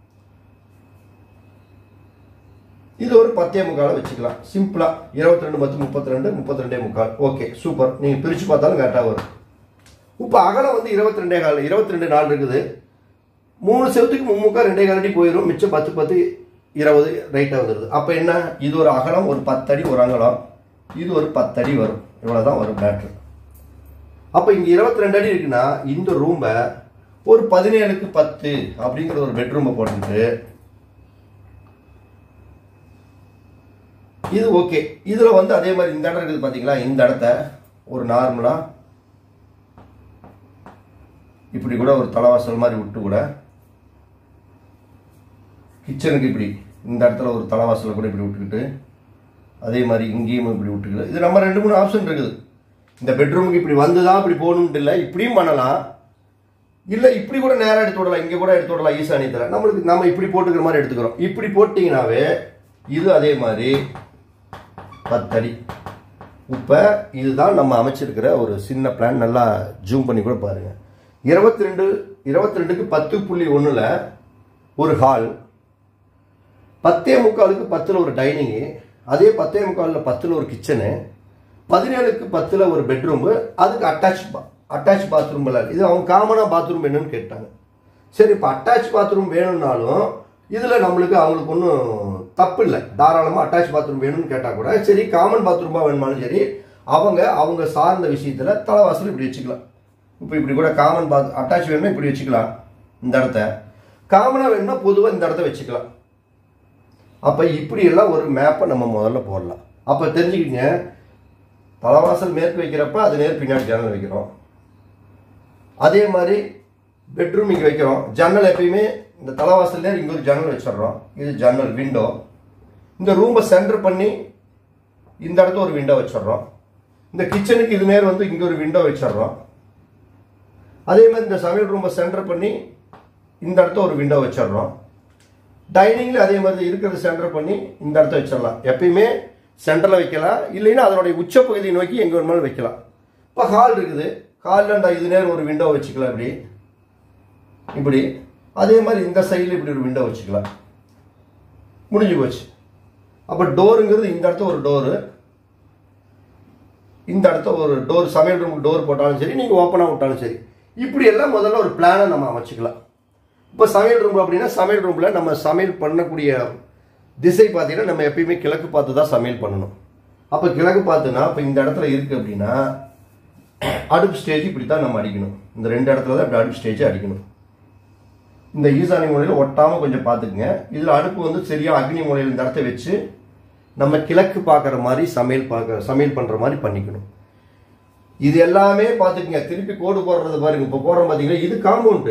இது ஒரு பத்தே முக்கால வச்சுக்கலாம் சிம்பிளா இருபத்தி ரெண்டு பத்து முப்பத்தி ரெண்டு முப்பத்தி ரெண்டே முக்கால் ஓகே சூப்பர் நீங்க பிரிச்சு பார்த்தாலும் கரெக்டாக வரும் இப்போ அகலம் வந்து இருபத்தி ரெண்டே கால் இருபத்தி ரெண்டு நாள் இருக்குது மூணு செவத்துக்கு மும்முக்கா ரெண்டே கால் அடி போயிடும் மிச்சம் பத்து பத்து இருபது ரைட்டாக வந்துடுது அப்போ என்ன இது ஒரு அகலம் ஒரு பத்தடி ஒரு அகலம் இது ஒரு பத்தடி வரும் இவ்வளோதான் வரும் பேட்ரு அப்போ இங்கே இருபத்தி ரெண்டு அடி இருக்குன்னா இந்த ரூமை ஒரு பதினேழுக்கு பத்து அப்படிங்கிற ஒரு பெட்ரூமை போட்டுட்டு இது ஓகே இதில் வந்து அதே மாதிரி இந்த இடம் இருக்குது பார்த்தீங்களா இந்த இடத்த ஒரு நார்மலாக இப்படி கூட ஒரு தலைவாசல் மாதிரி விட்டு கூட கிச்சனுக்கு இப்படி இந்த இடத்துல ஒரு தலைவாசலை கூட இப்படி விட்டுக்கிட்டு அதே மாதிரி இங்கேயும் இப்படி விட்டுக்கிட்டு இது நம்ம ரெண்டு மூணு ஆப்ஷன் இருக்குது இந்த பெட்ரூமுக்கு இப்படி வந்துதான் இப்படி போகணும்ட்டு இல்லை இப்படியும் பண்ணலாம் இல்லை இப்படி கூட நேராக எடுத்து விடலாம் இங்கே கூட எடுத்து விடலாம் ஈசானியத்தில் நம்மளுக்கு நம்ம இப்படி போட்டுக்கிற மாதிரி எடுத்துக்கிறோம் இப்படி போட்டிங்கனாவே இது அதே மாதிரி பத்தடி இப்போ இதுதான் நம்ம அமைச்சிருக்கிற ஒரு சின்ன பிளான் நல்லா ஜூம் பண்ணி கூட பாருங்க இருபத்தி ரெண்டு இருபத்தி ரெண்டுக்கு பத்து புள்ளி ஒன்றில் ஒரு ஹால் பத்தே முக்காலுக்கு பத்தில் ஒரு டைனிங்கு அதே பத்தே முக்காலில் பத்தில் ஒரு கிச்சனு பதினேழுக்கு பத்தில் ஒரு பெட்ரூமு அதுக்கு அட்டாச் அட்டாச் பாத்ரூம் எல்லாம் இது அவங்க காமனாக பாத்ரூம் வேணும்னு கேட்டாங்க சரி இப்போ அட்டாச் பாத்ரூம் வேணும்னாலும் இதில் நம்மளுக்கு அவங்களுக்கு ஒன்றும் தப்பு இல்லை தாராளமாக அட்டாச் பாத்ரூம் வேணும்னு கேட்டால் கூட சரி காமன் பாத்ரூமாக வேணுமாலும் சரி அவங்க அவங்க சார்ந்த விஷயத்தில் தலைவாசல் இப்படி வச்சுக்கலாம் இப்போ இப்படி கூட காமன் பாத் அட்டாச் வேணும்னா இப்படி வச்சுக்கலாம் இந்த இடத்த காமனாக வேணும்னா பொதுவாக இந்த இடத்த வச்சுக்கலாம் அப்போ இப்படியெல்லாம் ஒரு மேப்பை நம்ம முதல்ல போடலாம் அப்போ தெரிஞ்சுக்கிங்க தலைவாசல் மேற்கு வைக்கிறப்ப அது நேர் பின்னாடி ஜன்னல் வைக்கிறோம் அதே மாதிரி பெட்ரூம் இங்கே வைக்கிறோம் ஜன்னல் எப்பயுமே இந்த தலைவாசல் நேர் இங்கே ஒரு ஜன்னல் வச்சிடுறோம் இது ஜன்னல் விண்டோ இந்த ரூமை சென்டர் பண்ணி இந்த இடத்துல ஒரு விண்டோ வச்சிடுறோம் இந்த கிச்சனுக்கு இது நேர் வந்து இங்கே ஒரு விண்டோ வச்சிடுறோம் அதே மாதிரி இந்த சமையல் ரூமை சென்டர் பண்ணி இந்த இடத்த ஒரு விண்டோ வச்சிடுறோம் டைனிங்ல அதே மாதிரி இருக்கிறத சென்டர் பண்ணி இந்த இடத்த வச்சிடலாம் எப்பயுமே சென்டரில் வைக்கலாம் இல்லைன்னா அதனுடைய உச்சப்பகுதியை நோக்கி எங்கே வேணுமாலும் வைக்கலாம் இப்போ ஹால் இருக்குது ஹாலில் இந்த இது நேரம் ஒரு விண்டோ வச்சுக்கலாம் இப்படி இப்படி அதே மாதிரி இந்த சைடில் இப்படி ஒரு விண்டோ வச்சுக்கலாம் முடிஞ்சு போச்சு அப்போ டோருங்கிறது இந்த இடத்த ஒரு டோரு இந்த இடத்த ஒரு டோர் சமையல் ரூமுக்கு டோர் போட்டாலும் சரி நீங்கள் ஓப்பனாக விட்டாலும் சரி இப்படி எல்லாம் முதல்ல ஒரு பிளானை நம்ம அமைச்சுக்கலாம் இப்போ சமையல் ரூம் அப்படின்னா சமையல் ரூமில் நம்ம சமையல் பண்ணக்கூடிய திசை பார்த்தீங்கன்னா நம்ம எப்பயுமே கிழக்கு பார்த்து தான் சமையல் பண்ணணும் அப்போ கிழக்கு பார்த்துனா இப்போ இந்த இடத்துல இருக்குது அப்படின்னா அடுப்பு ஸ்டேஜ் இப்படி தான் நம்ம அடிக்கணும் இந்த ரெண்டு இடத்துல தான் இப்படி அடுப்பு ஸ்டேஜ் அடிக்கணும் இந்த ஈசானி மூலையில் ஒட்டாமல் கொஞ்சம் பார்த்துக்குங்க இதில் அடுப்பு வந்து சரியாக அக்னி மூலையில் இந்த இடத்த வச்சு நம்ம கிழக்கு பார்க்குற மாதிரி சமையல் பார்க்க சமையல் பண்ணுற மாதிரி பண்ணிக்கணும் இது எல்லாமே பார்த்துக்குங்க திருப்பி கோடு போடுறது பாருங்க இப்போ போடுறோம் பார்த்தீங்கன்னா இது காம்பவுண்டு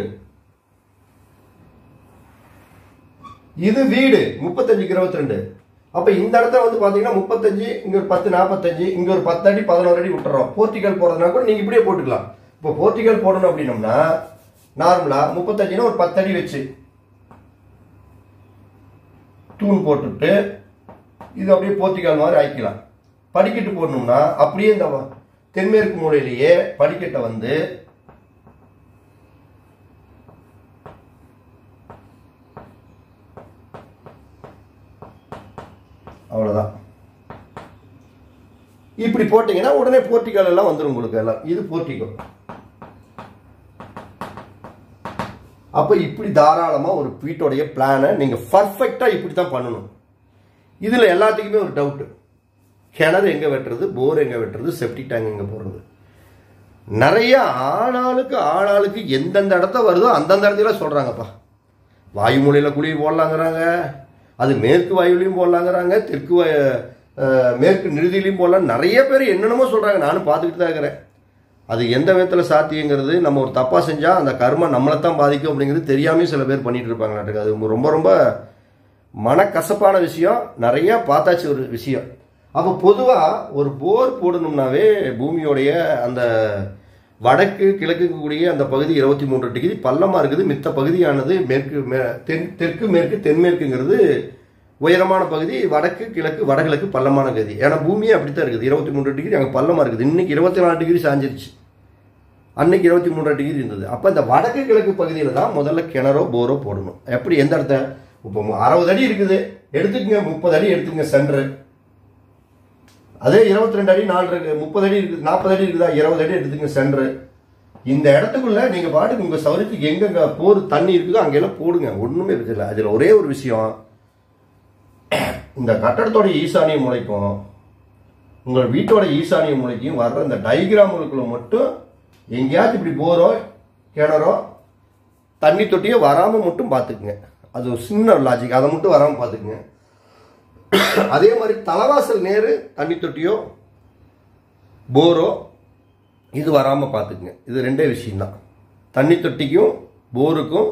இது வீடு முப்பத்தஞ்சுக்கு இருபத்தி ரெண்டு அப்ப இந்த இடத்துல வந்து பாத்தீங்கன்னா முப்பத்தஞ்சு இங்க ஒரு பத்து நாற்பத்தஞ்சு இங்க ஒரு பத்து அடி பதினோரு அடி விட்டுறோம் போர்ட்டிகல் போடுறதுனா கூட நீங்க இப்படியே போட்டுக்கலாம் இப்போ போர்ட்டிகல் போடணும் அப்படின்னம்னா நார்மலா முப்பத்தஞ்சுனா ஒரு பத்து அடி வச்சு தூண் போட்டுட்டு இது அப்படியே போர்ட்டிகல் மாதிரி ஆக்கிக்கலாம் படிக்கட்டு போடணும்னா அப்படியே இந்த தென்மேற்கு மூலையிலேயே படிக்கட்டை வந்து அவ்வளோதான் இப்படி போட்டீங்கன்னா உடனே போர்ட்டிகல் எல்லாம் வந்துடும் உங்களுக்கு எல்லாம் இது போர்ட்டிகோ அப்போ இப்படி தாராளமாக ஒரு வீட்டோடைய பிளானை நீங்கள் பர்ஃபெக்டாக இப்படி தான் பண்ணணும் இதில் எல்லாத்துக்குமே ஒரு டவுட்டு கிணறு எங்கே வெட்டுறது போர் எங்கே வெட்டுறது செப்டிக் டேங்க் எங்கே போடுறது நிறைய ஆளாளுக்கு ஆளாளுக்கு எந்தெந்த இடத்த வருதோ அந்தந்த இடத்துல சொல்கிறாங்கப்பா வாயுமொழியில் குழி போடலாங்கிறாங்க அது மேற்கு வாயுலையும் போடலாங்கிறாங்க தெற்கு வாயு அஹ், மேற்கு நிறுதியிலையும் போடலாம் நிறைய பேர் என்னென்னமோ சொல்கிறாங்க நானும் பார்த்துக்கிட்டு தான் இருக்கிறேன் அது எந்த விதத்தில் சாத்தியங்கிறது நம்ம ஒரு தப்பாக செஞ்சால் அந்த கர்மம் நம்மளை தான் பாதிக்கும் அப்படிங்கிறது தெரியாமே சில பேர் பண்ணிட்டு இருப்பாங்களாட்டுக்கு அது ரொம்ப ரொம்ப மனக்கசப்பான விஷயம் நிறைய பார்த்தாச்சு ஒரு விஷயம் அப்போ பொதுவாக ஒரு போர் போடணும்னாவே பூமியோடைய அந்த வடக்கு கிழக்குக்கு கூடிய அந்த பகுதி இருபத்தி மூன்று டிகிரி பள்ளமாக இருக்குது மித்த பகுதியானது மேற்கு மே- தென் தெற்கு மேற்கு தென்மேற்குங்கிறது உயரமான பகுதி வடக்கு கிழக்கு வடகிழக்கு பள்ளமான பகுதி ஏன்னா பூமியே அப்படித்தான் இருக்குது இருபத்தி மூன்று டிகிரி அங்கே பள்ளமாக இருக்குது இன்னைக்கு இருபத்தி நாலு டிகிரி சாஞ்சிருச்சு அன்னைக்கு இருபத்தி மூன்றரை டிகிரி இருந்தது அப்போ இந்த வடக்கு கிழக்கு பகுதியில் தான் முதல்ல கிணறோ போரோ போடணும் எப்படி எந்த இடத்த இப்போ அறுபது அடி இருக்குது எடுத்துக்கங்க முப்பது அடி எடுத்துக்கங்க சென்டரு அதே இருபத்தி ரெண்டு அடி நாலு இருக்கு முப்பது அடி இருக்குது நாற்பது அடி இருக்குதா இருபது அடி எடுத்துக்கங்க சென்டரு இந்த இடத்துக்குள்ள நீங்க பாட்டுக்கு உங்க சௌரியத்துக்கு எங்கெங்க போர் தண்ணி இருக்குதோ அங்கெல்லாம் போடுங்க ஒண்ணுமே இருக்குல்ல அதுல ஒரே ஒரு விஷயம் இந்த கட்டடத்தோட ஈசானிய முளைக்கும் உங்கள் வீட்டோட ஈசானிய மூலைக்கும் வர்ற இந்த டைகிராமுகளுக்குள்ள மட்டும் எங்கேயாச்சும் இப்படி போரோ கிணறோ தண்ணி தொட்டியோ வராமல் மட்டும் பார்த்துக்குங்க அது ஒரு சின்ன லாஜிக் அதை மட்டும் வராமல் பார்த்துக்குங்க அதே மாதிரி தலைவாசல் நேரு தண்ணி தொட்டியோ போரோ இது வராமல் பார்த்துக்குங்க இது ரெண்டே விஷயம்தான் தண்ணி தொட்டிக்கும் போருக்கும்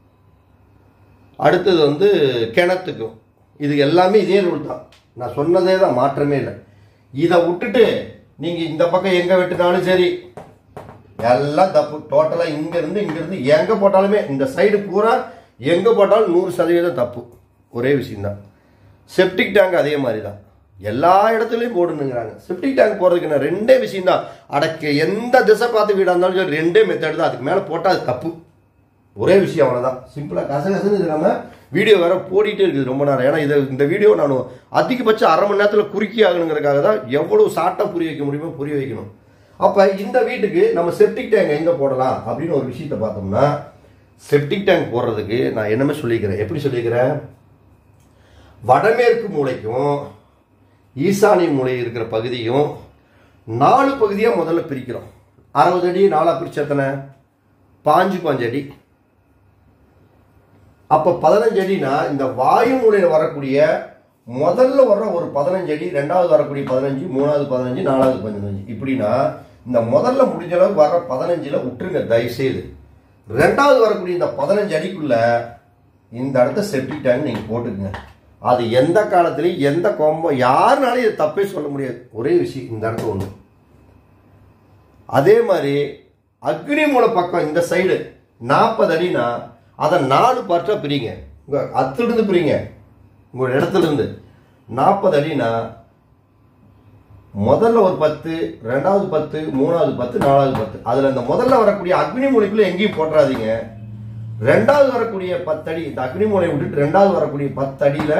அடுத்தது வந்து கிணத்துக்கும் இது எல்லாமே இதே ரூல் தான் நான் சொன்னதே தான் மாற்றமே இல்லை இதை விட்டுட்டு நீங்கள் இந்த பக்கம் எங்கே வெட்டினாலும் சரி எல்லாம் தப்பு டோட்டலாக இங்கேருந்து இங்கேருந்து எங்கே போட்டாலுமே இந்த சைடு பூரா எங்கே போட்டாலும் நூறு சதவீதம் தப்பு ஒரே விஷயம்தான் செப்டிக் டேங்க் அதே மாதிரி தான் எல்லா இடத்துலையும் போடணுங்கிறாங்க செப்டிக் டேங்க் போடுறதுக்கு என்ன ரெண்டே விஷயம் தான் அடக்க எந்த திசை பார்த்து வீடாக இருந்தாலும் சரி ரெண்டே மெத்தட் தான் அதுக்கு மேலே போட்டால் அது தப்பு ஒரே விஷயம் அவ்வளோதான் சிம்பிளாக கசகசன்னு இது நம்ம வீடியோ வேற போடிட்டே இருக்குது ரொம்ப நேரம் ஏன்னா இதை இந்த வீடியோ நான் அதிகபட்சம் அரை மணி நேரத்தில் குறுக்கி ஆகணுங்கிறதுக்காக தான் எவ்வளவு ஷார்ட்டாக புரிய வைக்க முடியுமோ புரிய வைக்கணும் அப்போ இந்த வீட்டுக்கு நம்ம செப்டிக் டேங்க் எங்கே போடலாம் அப்படின்னு ஒரு விஷயத்தை பார்த்தோம்னா செப்டிக் டேங்க் போடுறதுக்கு நான் என்னமே சொல்லிக்கிறேன் எப்படி சொல்லிக்கிறேன் வடமேற்கு மூலைக்கும் ஈசானிய மூலை இருக்கிற பகுதியும் நாலு பகுதியாக முதல்ல பிரிக்கிறோம் அறுபது அடி நாலாக பிரிச்ச எத்தனை பாஞ்சு பாஞ்சு அடி அப்போ பதினஞ்சு அடினா இந்த வாயு மூலையில் வரக்கூடிய முதல்ல வர்ற ஒரு பதினஞ்சு அடி ரெண்டாவது வரக்கூடிய பதினஞ்சு மூணாவது பதினஞ்சு நாலாவது பதினஞ்சு இப்படின்னா இந்த முதல்ல முடிஞ்ச அளவுக்கு வர்ற பதினஞ்சுல விட்டுருங்க தயவுசெய்து ரெண்டாவது வரக்கூடிய இந்த பதினஞ்சு அடிக்குள்ள இந்த இடத்த செப்டிக் டேங்க் நீங்கள் போட்டுக்குங்க அது எந்த காலத்துலையும் எந்த கொம்பம் யாருனாலையும் இது தப்பே சொல்ல முடியாது ஒரே விஷயம் இந்த இடத்துல ஒன்று அதே மாதிரி அக்னி மூல பக்கம் இந்த சைடு நாற்பது அடினா அதை நாலு பார்ட்டாக பிரிங்க உங்கள் அத்துலேருந்து பிரிங்க உங்கள் இடத்துல இருந்து நாற்பது அடினா முதல்ல ஒரு பத்து ரெண்டாவது பத்து மூணாவது பத்து நாலாவது பத்து அதில் இந்த முதல்ல வரக்கூடிய அக்னி மூலைக்குள்ள எங்கேயும் போட்டுறாதீங்க ரெண்டாவது வரக்கூடிய பத்தடி இந்த அக்னி மூலை விட்டுட்டு ரெண்டாவது வரக்கூடிய பத்தடியில்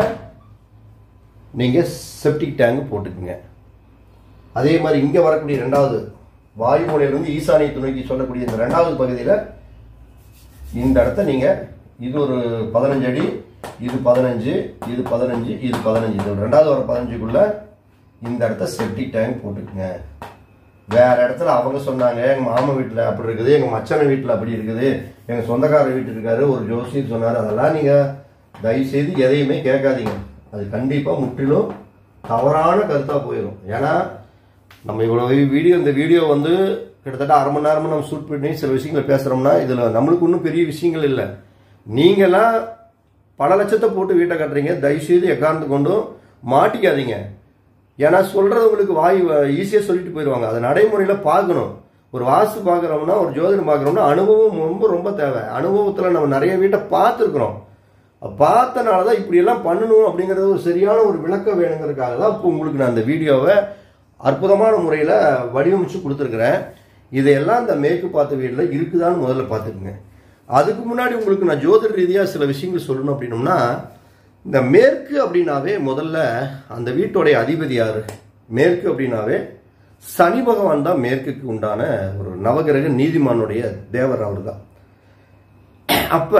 நீங்கள் செப்டிக் டேங்க் போட்டுக்குங்க அதே மாதிரி இங்கே வரக்கூடிய ரெண்டாவது வாயு மூலையிலிருந்து ஈசானியத்தை நோக்கி சொல்லக்கூடிய இந்த ரெண்டாவது பகுதியில் இந்த இடத்த நீங்கள் இது ஒரு பதினஞ்சு அடி இது பதினஞ்சு இது பதினஞ்சு இது பதினஞ்சு இது ரெண்டாவது வர பதினஞ்சுக்குள்ள இந்த இடத்த செப்டிக் டேங்க் போட்டுக்குங்க வேற இடத்துல அவங்க சொன்னாங்க எங்க மாமா வீட்டில் அப்படி இருக்குது எங்க மச்சன வீட்டில் அப்படி இருக்குது எங்க சொந்தக்கார வீட்டு இருக்காரு ஒரு ஜோசியர் சொன்னார் அதெல்லாம் நீங்க தயவு செய்து எதையுமே கேட்காதீங்க அது கண்டிப்பா முற்றிலும் தவறான கருத்தா போயிடும் ஏன்னா நம்ம இவ்வளவு வீடியோ இந்த வீடியோ வந்து கிட்டத்தட்ட அரை மணி நேரமா நம்ம ஷூட் பண்ணி சில விஷயங்களை பேசுறோம்னா இதுல நம்மளுக்கு ஒன்றும் பெரிய விஷயங்கள் இல்லை நீங்களாம் பல லட்சத்தை போட்டு வீட்டை கட்டுறீங்க தயவு செய்து எக்காரணத்து கொண்டும் மாட்டிக்காதீங்க ஏன்னா சொல்றது உங்களுக்கு வாய் ஈஸியாக சொல்லிட்டு போயிடுவாங்க அதை நடைமுறையில் பார்க்கணும் ஒரு வாஸ்து பார்க்குறோம்னா ஒரு ஜோதிடம் பார்க்குறோம்னா அனுபவம் ரொம்ப ரொம்ப தேவை அனுபவத்தில் நம்ம நிறைய வீட்டை பார்த்துருக்குறோம் பார்த்தனால தான் இப்படியெல்லாம் பண்ணணும் அப்படிங்கிறது ஒரு சரியான ஒரு விளக்கம் வேணுங்கிறதுக்காக தான் இப்போ உங்களுக்கு நான் அந்த வீடியோவை அற்புதமான முறையில் வடிவமைச்சு கொடுத்துருக்குறேன் இதையெல்லாம் இந்த மேற்கு பார்த்த வீட்டில் இருக்குதான்னு முதல்ல பார்த்துக்குங்க அதுக்கு முன்னாடி உங்களுக்கு நான் ஜோதிட ரீதியாக சில விஷயங்கள் சொல்லணும் அப்படின்னோம்னா இந்த மேற்கு அப்படின்னாவே முதல்ல அந்த வீட்டோடைய அதிபதி யாரு மேற்கு அப்படின்னாவே சனி பகவான் தான் மேற்குக்கு உண்டான ஒரு நவகிரக நீதிமானுடைய தேவர் அவர் தான் அப்ப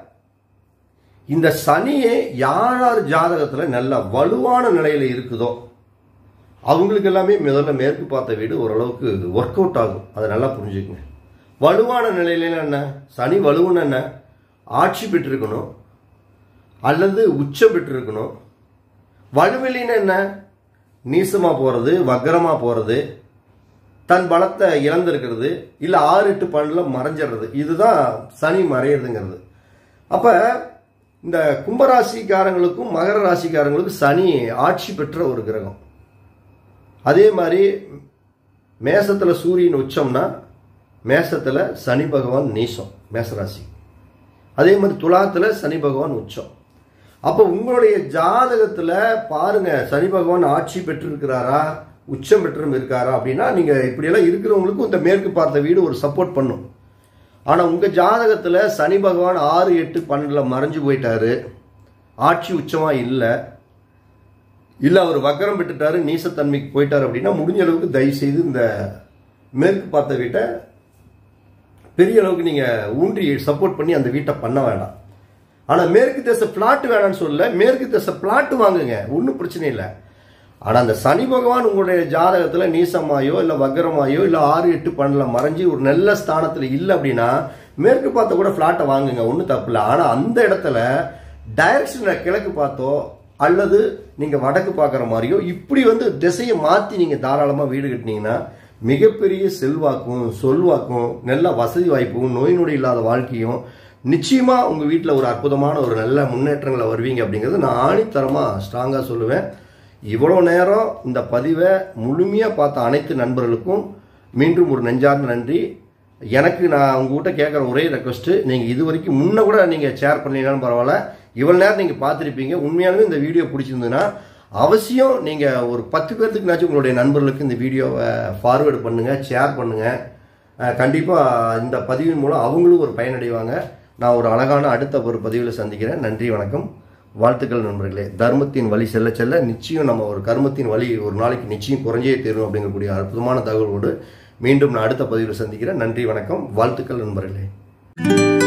இந்த சனியே யார் யார் ஜாதகத்துல நல்ல வலுவான நிலையில இருக்குதோ அவங்களுக்கு எல்லாமே முதல்ல மேற்கு பார்த்த வீடு ஓரளவுக்கு ஒர்க் அவுட் ஆகும் அதை நல்லா புரிஞ்சுக்குங்க வலுவான நிலையில என்ன சனி வலுவுன்னு என்ன ஆட்சி பெற்றிருக்கணும் அல்லது உச்சம் பெற்றிருக்கணும் வலுவெளின்னு என்ன நீசமா போறது வக்கரமா போறது தன் பலத்தை இழந்திருக்கிறது இல்ல ஆறு எட்டு பன்னெண்டுல மறைஞ்சிடுறது இதுதான் சனி மறையிறதுங்கிறது அப்ப இந்த கும்பராசிக்காரங்களுக்கும் மகர ராசிக்காரங்களுக்கும் சனி ஆட்சி பெற்ற ஒரு கிரகம் அதே மாதிரி மேசத்துல சூரியன் உச்சம்னா மேசத்துல சனி பகவான் நீசம் மேசராசி அதே மாதிரி துலாத்துல சனி பகவான் உச்சம் அப்போ உங்களுடைய ஜாதகத்துல பாருங்க சனி பகவான் ஆட்சி பெற்றிருக்கிறாரா உச்சம் பெற்றும் இருக்காரா அப்படின்னா நீங்க இப்படியெல்லாம் இருக்கிறவங்களுக்கும் இந்த மேற்கு பார்த்த வீடு ஒரு சப்போர்ட் பண்ணும் ஆனா உங்க ஜாதகத்துல சனி பகவான் ஆறு எட்டு பன்னெண்டுல மறைஞ்சு போயிட்டாரு ஆட்சி உச்சமா இல்லை இல்ல அவர் வக்கரம் பெற்றுட்டாரு நீசத்தன்மைக்கு போயிட்டாரு அப்படின்னா முடிஞ்ச அளவுக்கு தயவு செய்து இந்த மேற்கு பார்த்த வீட்டை பெரிய அளவுக்கு நீங்க ஊன்றி சப்போர்ட் பண்ணி அந்த வீட்டை பண்ண வேண்டாம் ஆனா மேற்கு தேச பிளாட் வேணாம்னு சொல்லல மேற்கு தேச பிளாட் வாங்குங்க ஒன்றும் பிரச்சனை இல்லை ஆனா அந்த சனி பகவான் உங்களுடைய ஜாதகத்துல நீசமாயோ இல்ல வக்கரமாயோ இல்ல ஆறு எட்டு பன்னெண்டுல மறைஞ்சு ஒரு நல்ல ஸ்தானத்துல இல்லை அப்படின்னா மேற்கு பார்த்த கூட பிளாட்டை வாங்குங்க ஒன்றும் தப்பு இல்லை ஆனா அந்த இடத்துல டைரக்ஷனை கிழக்கு பார்த்தோ அல்லது நீங்க வடக்கு பார்க்குற மாதிரியோ இப்படி வந்து திசையை மாத்தி நீங்க தாராளமா வீடு கட்டினீங்கன்னா மிகப்பெரிய செல்வாக்கும் சொல்வாக்கும் நல்ல வசதி வாய்ப்பும் நோய் நொடி இல்லாத வாழ்க்கையும் நிச்சயமா உங்க வீட்டில் ஒரு அற்புதமான ஒரு நல்ல முன்னேற்றங்களை வருவீங்க அப்படிங்கிறது நான் ஆணித்தரமா ஸ்ட்ராங்கா சொல்லுவேன் இவ்வளோ நேரம் இந்த பதிவை முழுமையாக பார்த்த அனைத்து நண்பர்களுக்கும் மீண்டும் ஒரு நெஞ்சார்ந்த நன்றி எனக்கு நான் உங்ககிட்ட கேட்குற ஒரே ரெக்வஸ்ட்டு நீங்கள் இது வரைக்கும் முன்ன கூட நீங்கள் ஷேர் பண்ணீங்கன்னாலும் பரவாயில்ல இவ்வளோ நேரம் நீங்கள் பார்த்துருப்பீங்க உண்மையாலுமே இந்த வீடியோ பிடிச்சிருந்ததுன்னா அவசியம் நீங்கள் ஒரு பத்து பேர்த்துக்குனாச்சும் உங்களுடைய நண்பர்களுக்கு இந்த வீடியோவை ஃபார்வேர்டு பண்ணுங்கள் ஷேர் பண்ணுங்கள் கண்டிப்பாக இந்த பதிவின் மூலம் அவங்களும் ஒரு பயனடைவாங்க நான் ஒரு அழகான அடுத்த ஒரு பதிவில் சந்திக்கிறேன் நன்றி வணக்கம் வாழ்த்துக்கள் நண்பர்களே தர்மத்தின் வழி செல்ல செல்ல நிச்சயம் நம்ம ஒரு கர்மத்தின் வழி ஒரு நாளைக்கு நிச்சயம் குறைஞ்சே தீரும் அப்படிங்கக்கூடிய அற்புதமான தகவலோடு மீண்டும் நான் அடுத்த பதிவில் சந்திக்கிறேன் நன்றி வணக்கம் வாழ்த்துக்கள் நண்பர்களே